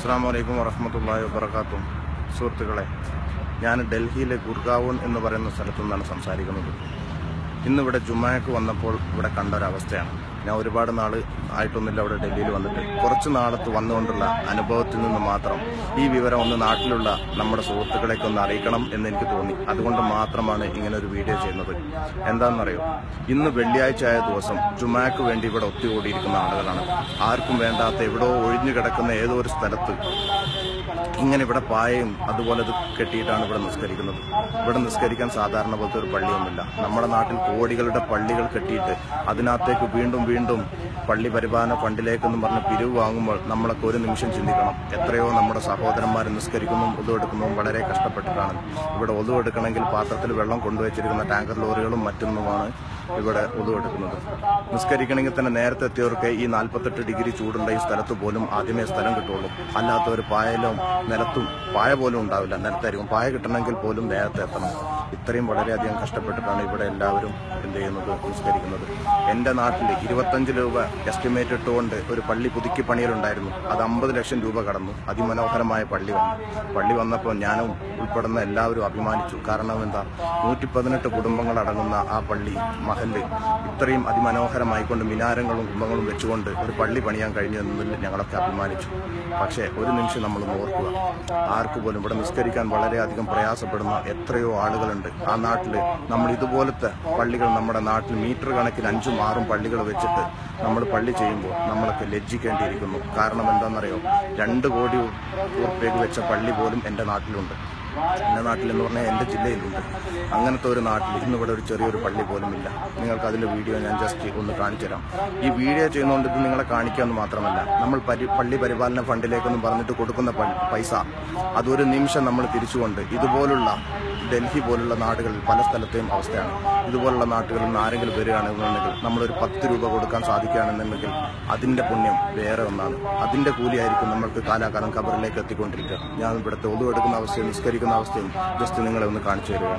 അസ്സാം വലൈക്കും വറഹമത്തല്ലാഹി വബർക്കാത്തും സുഹൃത്തുക്കളെ ഞാൻ ഡൽഹിയിലെ ഗുർഗാവൂൺ എന്ന് പറയുന്ന സ്ഥലത്തു നിന്നാണ് സംസാരിക്കുന്നത് ഇന്നിവിടെ ജുമാക്ക് വന്നപ്പോൾ ഇവിടെ കണ്ട ഒരവസ്ഥയാണ് ഞാൻ ഒരുപാട് നാൾ ആയിട്ടൊന്നുമില്ല അവിടെ ഡൽഹിയിൽ വന്നിട്ട് കുറച്ച് നാളത്ത് വന്നുകൊണ്ടുള്ള അനുഭവത്തിൽ നിന്ന് മാത്രം ഈ വിവരം ഒന്ന് നാട്ടിലുള്ള നമ്മുടെ സുഹൃത്തുക്കളെയൊക്കെ ഒന്ന് അറിയിക്കണം എന്ന് എനിക്ക് തോന്നി അതുകൊണ്ട് മാത്രമാണ് ഇങ്ങനെ ഒരു വീഡിയോ ചെയ്യുന്നത് എന്താണെന്നറിയോ ഇന്ന് വെള്ളിയാഴ്ച ആയ ദിവസം ജുമാക്ക് വേണ്ടി ഇവിടെ ഒത്തുകൂടിയിരിക്കുന്ന ആളുകളാണ് ആർക്കും വേണ്ടാത്ത എവിടോ ഒഴിഞ്ഞു കിടക്കുന്ന ഏതോ ഒരു സ്ഥലത്ത് ഇങ്ങനെ ഇവിടെ പായയും അതുപോലെ ഇത് കെട്ടിയിട്ടാണ് ഇവിടെ നിസ്കരിക്കുന്നത് ഇവിടെ നിസ്കരിക്കാൻ സാധാരണ പോലത്തെ ഒരു പള്ളിയൊന്നുമില്ല നമ്മുടെ നാട്ടിൽ കോടികളുടെ പള്ളികൾ കെട്ടിയിട്ട് അതിനകത്തേക്ക് വീണ്ടും വീണ്ടും പള്ളി പരിപാലന ഫണ്ടിലേക്കെന്ന് പറഞ്ഞ് പിരിവ് വാങ്ങുമ്പോൾ നമ്മളൊക്കെ ഒരു നിമിഷം ചിന്തിക്കണം എത്രയോ നമ്മുടെ സഹോദരന്മാർ നിസ്കരിക്കുന്നതും ഒതുവെടുക്കുന്നതും വളരെ കഷ്ടപ്പെട്ടിട്ടാണ് ഇവിടെ ഒതുവെടുക്കണമെങ്കിൽ പാത്രത്തിൽ വെള്ളം കൊണ്ടുവച്ചിരിക്കുന്ന ടാങ്കർ ലോറികളും മറ്റൊന്നുമാണ് ഇവിടെ ഒതുവെടുക്കുന്നത് നിസ്കരിക്കണമെങ്കിൽ തന്നെ നേരത്തെ എത്തിയവർക്ക് ഈ നാൽപ്പത്തെട്ട് ഡിഗ്രി ചൂടുള്ള ഈ സ്ഥലത്ത് പോലും ആദ്യമേ സ്ഥലം കിട്ടുള്ളൂ അല്ലാത്തവർ പായലും നിലത്തും പായ പോലും ഉണ്ടാവില്ല നിലത്തായിരിക്കും പായ കിട്ടണമെങ്കിൽ പോലും നേരത്തെ എത്തണം ഇത്രയും വളരെയധികം കഷ്ടപ്പെട്ടിട്ടാണ് ഇവിടെ എല്ലാവരും എന്ത് ചെയ്യുന്നത് നിസ്കരിക്കുന്നത് എൻ്റെ നാട്ടിൽ ഇരുപത്തഞ്ച് രൂപ എസ്റ്റിമേറ്റ് ഇട്ടുകൊണ്ട് ഒരു പള്ളി പുതുക്കി പണിയലുണ്ടായിരുന്നു അത് അമ്പത് ലക്ഷം രൂപ കടന്നു അതിമനോഹരമായ പള്ളി വന്നു പള്ളി വന്നപ്പോൾ ഞാനും ഉൾപ്പെടുന്ന എല്ലാവരും അഭിമാനിച്ചു കാരണം എന്താ നൂറ്റി പതിനെട്ട് കുടുംബങ്ങൾ അടങ്ങുന്ന ആ പള്ളി മഹല് ഇത്രയും അതിമനോഹരമായിക്കൊണ്ട് മിനാരങ്ങളും കുംഭങ്ങളും വെച്ചുകൊണ്ട് ഒരു പള്ളി പണിയാൻ കഴിഞ്ഞു എന്നതിൽ ഞങ്ങളൊക്കെ അഭിമാനിച്ചു പക്ഷേ ഒരു നിമിഷം നമ്മൾ ഓർക്കുക ആർക്ക് പോലും ഇവിടെ നിസ്കരിക്കാൻ വളരെയധികം പ്രയാസപ്പെടുന്ന എത്രയോ ആളുകളുണ്ട് ആ നാട്ടിൽ നമ്മൾ ഇതുപോലത്തെ പള്ളികൾ നമ്മുടെ നാട്ടിൽ മീറ്റർ കണക്കിന് അഞ്ചും ആറും പള്ളികൾ വെച്ചിട്ട് നമ്മൾ പള്ളി ചെയ്യുമ്പോൾ നമ്മളൊക്കെ ലജ്ജിക്കേണ്ടിയിരിക്കുന്നു കാരണം എന്താണെന്നറിയോ രണ്ട് കോടി ഉറുപ്പ്യക്ക് വെച്ച പള്ളി പോലും എൻ്റെ നാട്ടിലുണ്ട് എൻ്റെ നാട്ടിൽ എന്ന് പറഞ്ഞാൽ എൻ്റെ ജില്ലയിലുണ്ട് അങ്ങനത്തെ ഒരു നാട്ടിൽ ഇന്നിവിടെ ഒരു ചെറിയൊരു പള്ളി പോലും ഇല്ല നിങ്ങൾക്ക് അതിൻ്റെ വീഡിയോ ഞാൻ ജസ്റ്റ് ഒന്ന് കാണിച്ചു തരാം ഈ വീഡിയോ ചെയ്യുന്നതുകൊണ്ട് ഇത് നിങ്ങളെ കാണിക്കാമെന്ന് മാത്രമല്ല നമ്മൾ പരി പള്ളി പരിപാലന ഫണ്ടിലേക്കെന്ന് പറഞ്ഞിട്ട് കൊടുക്കുന്ന പ- പൈസ അതൊരു നിമിഷം നമ്മൾ തിരിച്ചുകൊണ്ട് ഇതുപോലുള്ള ഡൽഹി പോലുള്ള നാടുകളിൽ പല സ്ഥലത്തെയും അവസ്ഥയാണ് ഇതുപോലുള്ള നാട്ടുകളിൽ നിന്ന് ആരെങ്കിലും വരികയാണെന്നുണ്ടെങ്കിൽ നമ്മളൊരു പത്ത് രൂപ കൊടുക്കാൻ സാധിക്കുകയാണെന്നുണ്ടെങ്കിൽ അതിന്റെ പുണ്യം വേറെ ഒന്നാണ് അതിന്റെ കൂലിയായിരിക്കും നമ്മൾക്ക് കാലാകാലം കബറിലേക്ക് എത്തിക്കൊണ്ടിരിക്കുക ഞാൻ ഇവിടുത്തെ ഒതു എടുക്കുന്ന അവസ്ഥയും നിസ്കരിക്കുന്ന അവസ്ഥയും ജസ്റ്റ് നിങ്ങളെ ഒന്ന് കാണിച്ചു തരികയാണ്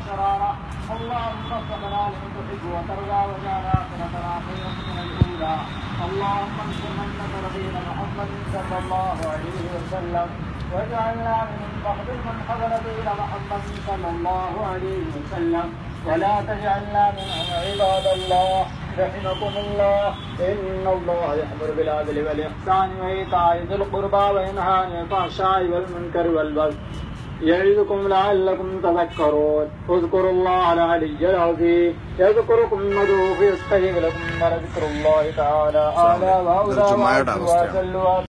اللهم ربنا لمن تحب وترضى وجعلنا آخرتنا خيرا من الأولى اللهم انصر من نصر دين محمد صلى الله عليه وسلم واجعلنا من بعض من حضر دين محمد صلى الله عليه وسلم ولا تجعلنا منهم عباد الله رحمكم الله إن الله يأمر بالعدل والإحسان وإيتاء ذي القربى وينهى عن الفحشاء والمنكر والبغي يعظكم لعلكم تذكرون اذكروا الله العلي العظيم يذكركم ادعوه يستجب لكم ولذكر الله تعالى أعلى ഇതൊരു وأولى ജുമായുടെ وأعز അവസ്ഥയാണ്. وأجل